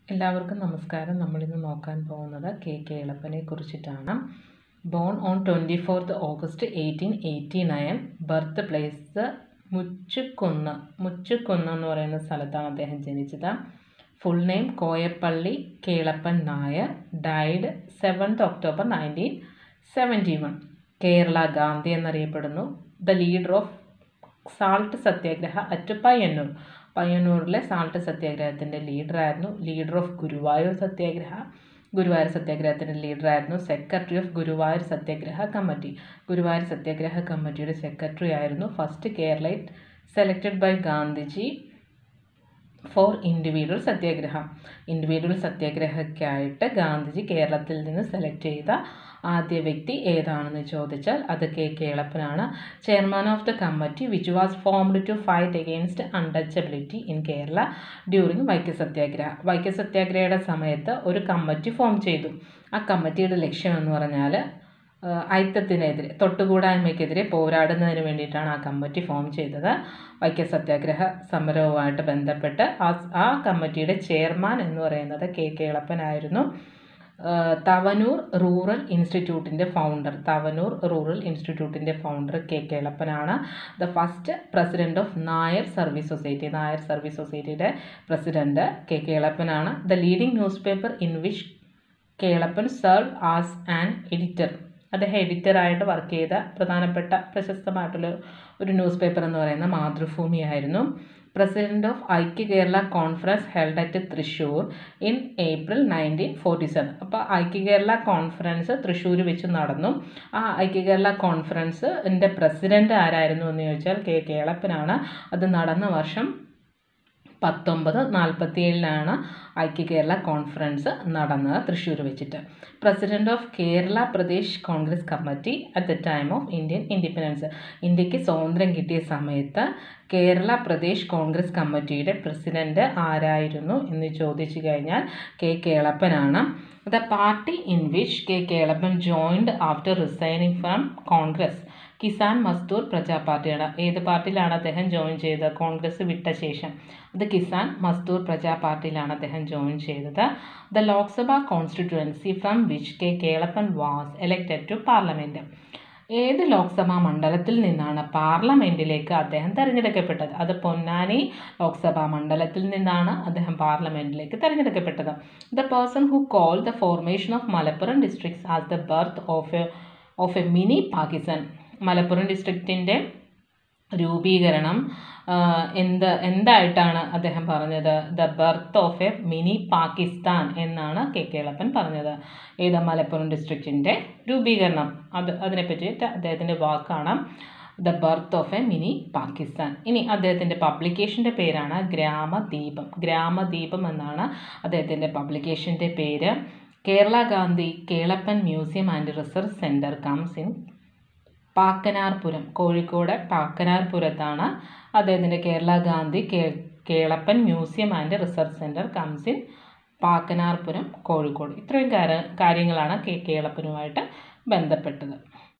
എല്ലാവർക്കും നമസ്കാരം നമ്മളിന്ന് നോക്കാൻ പോകുന്നത് കെ കേളപ്പനെ കുറിച്ചിട്ടാണ് born on twenty fourth August eighteen eighty nine birth place Muchukunnu Muchukunnu എന്ന് പറയുന്ന സ്ഥലത്താണ് അദ്ദേഹം ജനിച്ചത് full name Koyappalli Kelappan Nair died seventh October nineteen seventy one Kerala Gandhi എന്നറിയപ്പെടുന്നു the leader of salt satyagraha at Payyannur പയ്യന്നൂരിലെ സാൾട്ട് സത്യാഗ്രഹത്തിൻ്റെ ലീഡറായിരുന്നു ലീഡർ ഓഫ് ഗുരുവായൂർ സത്യാഗ്രഹ ഗുരുവായൂർ സത്യാഗ്രഹത്തിൻ്റെ ലീഡറായിരുന്നു secretary of Guruvayur satyagraha committee Guruvayur satyagraha കമ്മിറ്റിയുടെ സെക്രട്ടറി ആയിരുന്നു first Keralite selected by Gandhiji for individual സത്യാഗ്രഹം ഇൻഡിവിജ്വൽ സത്യാഗ്രഹയ്ക്കായിട്ട് ഗാന്ധിജി കേരളത്തിൽ നിന്ന് സെലക്ട് ചെയ്ത ആദ്യ വ്യക്തി ഏതാണെന്ന് ചോദിച്ചാൽ അത് കെ കേളപ്പനാണ് chairman of the committee which was formed to fight against untouchability in Kerala during Vaikom satyagraha Vaikom സത്യാഗ്രഹയുടെ സമയത്ത് ഒരു കമ്മിറ്റി ഫോം ചെയ്തു ആ കമ്മിറ്റിയുടെ ലക്ഷ്യം എന്ന് പറഞ്ഞാൽ ഐക്യത്തിനെതിരെ തൊട്ടുകൂടായ്മയ്ക്കെതിരെ പോരാടുന്നതിന് വേണ്ടിയിട്ടാണ് ആ കമ്മിറ്റി ഫോം ചെയ്തത് വൈക്കം സത്യാഗ്രഹ സമരവുമായിട്ട് ബന്ധപ്പെട്ട് ആ ആ കമ്മിറ്റിയുടെ ചെയർമാൻ എന്ന് പറയുന്നത് കെ കേളപ്പനായിരുന്നു തവനൂർ റൂറൽ ഇൻസ്റ്റിറ്റ്യൂട്ടിൻ്റെ ഫൗണ്ടർ തവനൂർ റൂറൽ ഇൻസ്റ്റിറ്റ്യൂട്ടിൻ്റെ ഫൗണ്ടർ കെ കേളപ്പനാണ് the first president of Nair service society Nair service സൊസൈറ്റിയുടെ പ്രസിഡൻറ്റ് കെ കേളപ്പനാണ് the leading newspaper in which Kelappan serve as an editor അദ്ദേഹം എഡിറ്ററായിട്ട് വർക്ക് ചെയ്ത പ്രധാനപ്പെട്ട പ്രശസ്തമായിട്ടുള്ള ഒരു ന്യൂസ് പേപ്പർ എന്ന് പറയുന്ന മാതൃഭൂമിയായിരുന്നു president of Aikya Kerala conference held at Thrissur in April nineteen forty seven അപ്പോൾ ഐക്യ കേരള കോൺഫറൻസ് തൃശ്ശൂർ വെച്ച് നടന്നു ആ ഐക്യ കേരള കോൺഫറൻസിൻ്റെ പ്രസിഡന്റ് ആരായിരുന്നു എന്ന് ചോദിച്ചാൽ കെ കേളപ്പനാണ് അത് നടന്ന വർഷം പത്തൊമ്പത് നാൽപ്പത്തി ഏഴിലാണ് ഐക്യ കേരള കോൺഫറൻസ് നടന്നത് തൃശ്ശൂർ വെച്ചിട്ട് president of Kerala Pradesh Congress committee at the time of Indian independence ഇന്ത്യക്ക് സ്വാതന്ത്ര്യം കിട്ടിയ സമയത്ത് കേരള പ്രദേശ് കോൺഗ്രസ് കമ്മിറ്റിയുടെ പ്രസിഡന്റ് ആരായിരുന്നു എന്ന് ചോദിച്ചു കഴിഞ്ഞാൽ കെ കേളപ്പനാണ് the party in which K Kelappan joined after resigning from Congress Kisan Mazdoor Praja പാർട്ടിയാണ് ഏത് പാർട്ടിയിലാണ് അദ്ദേഹം ജോയിൻ ചെയ്തത് കോൺഗ്രസ് വിട്ട ശേഷം അത് കിസാൻ മസ്ദൂർ പ്രജാ പാർട്ടിയിലാണ് അദ്ദേഹം ജോയിൻ ചെയ്തത് the Lok Sabha constituency from which K Kelappan was elected to parliament ഏത് ലോക്സഭാ മണ്ഡലത്തിൽ നിന്നാണ് പാർലമെൻറ്റിലേക്ക് അദ്ദേഹം തിരഞ്ഞെടുക്കപ്പെട്ടത് അത് പൊന്നാനി ലോക്സഭാ മണ്ഡലത്തിൽ നിന്നാണ് അദ്ദേഹം പാർലമെൻറ്റിലേക്ക് തിരഞ്ഞെടുക്കപ്പെട്ടത് the person who call the formation of Malappuram districts as the birth of a of a mini Pakistan Malappuram ഡിസ്ട്രിക്റ്റിൻ്റെ രൂപീകരണം എന്ത് എന്തായിട്ടാണ് അദ്ദേഹം പറഞ്ഞത് the birth of a mini Pakistan എന്നാണ് കെ കേളപ്പൻ പറഞ്ഞത് ഏത് മലപ്പുറം ഡിസ്ട്രിക്റ്റിൻ്റെ രൂപീകരണം അത് അതിനെ പറ്റിയിട്ട് അദ്ദേഹത്തിൻ്റെ വാക്കാണ് the birth of a mini Pakistan ഇനി അദ്ദേഹത്തിൻ്റെ പബ്ലിക്കേഷൻ്റെ പേരാണ് ഗ്രാമദീപം ഗ്രാമദീപം എന്നാണ് അദ്ദേഹത്തിൻ്റെ പബ്ലിക്കേഷൻ്റെ പേര് Kerala Gandhi Kelappan museum and research centre comes in Pakkanarpuram Kozhikode പാക്കനാർപുരത്താണ് അദ്ദേഹത്തിൻ്റെ Kerala Gandhi K Kelappan museum and research centre comes in Pakkanarpuram Kozhikode ഇത്രയും കാര്യങ്ങളാണ് കെ കേളപ്പനുമായിട്ട് ബന്ധപ്പെട്ടത്